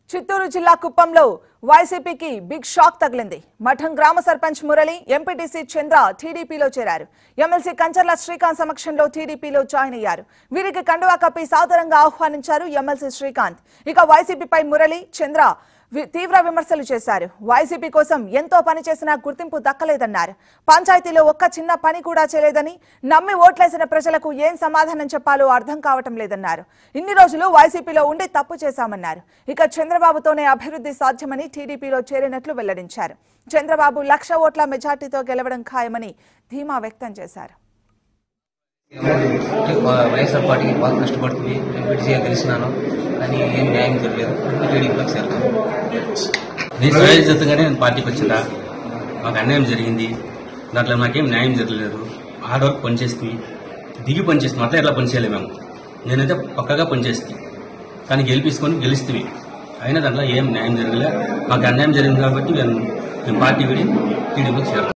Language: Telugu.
చిత్తూరు జిల్లా కుప్పంలో వైసీపీకి బిగ్ షాక్ తగిలింది మఠం గ్రామ సర్పంచ్ మురళి ఎంపీటీసీ చంద్ర టీడీపీలో చేరారు ఎమ్మెల్సీ కంచర్ల శ్రీకాంత్ సమక్షంలో టీడీపీలో జాయిన్ అయ్యారు వీరికి కండువా కప్పి సాదరంగా ఆహ్వానించారు ఎమ్మెల్సీ శ్రీకాంత్ ఇక వైసీపీపై మురళి చంద్ర వి- తీవ్ర విమర్శలు చేశారు వైసీపీ కోసం ఎంతో పని చేసినా గుర్తింపు దక్కలేదన్నారు పంచాయతీలో ఒక్క చిన్న పని కూడా చేయలేదని నమ్మి ఓట్లేసిన ప్రజలకు ఏం సమాధానం చెప్పాలో అర్థం కావటం లేదన్నారు ఇన్ని రోజులు వైసీపీలో ఉండి తప్పు చేశామన్నారు ఇక చంద్రబాబుతోనే అభివృద్ధి సాధ్యమని టీడీపీలో చేరినట్లు వెల్లడించారు చంద్రబాబు లక్ష ఓట్ల మెజార్టీతో గెలవడం ఖాయమని ధీమా వ్యక్తం చేశారు వైఎస్ఆర్ పార్టీకి బాగా కష్టపడుతుంది ఎంపీటీసీగా తెలిసినాను కానీ ఏం న్యాయం జరగలేదు టీడీపీలోకి చేరుతాను నేను స్వయంగా నేను పార్టీకి వచ్చిందా మాకు అన్యాయం జరిగింది దాంట్లో నాకేం న్యాయం జరగలేదు హార్డ్ వర్క్ పనిచేస్తుంది దిగి పనిచేస్తుంది అట్లా ఎట్లా పనిచేయలేము మేము నేనైతే పక్కగా పనిచేస్తుంది కానీ గెలిపించుకొని గెలుస్తుంది అయినా దాంట్లో ఏం న్యాయం జరగలే మాకు అన్యాయం జరిగింది కాబట్టి మేము మేము పార్టీ విడి టీడీపీకి చేరాం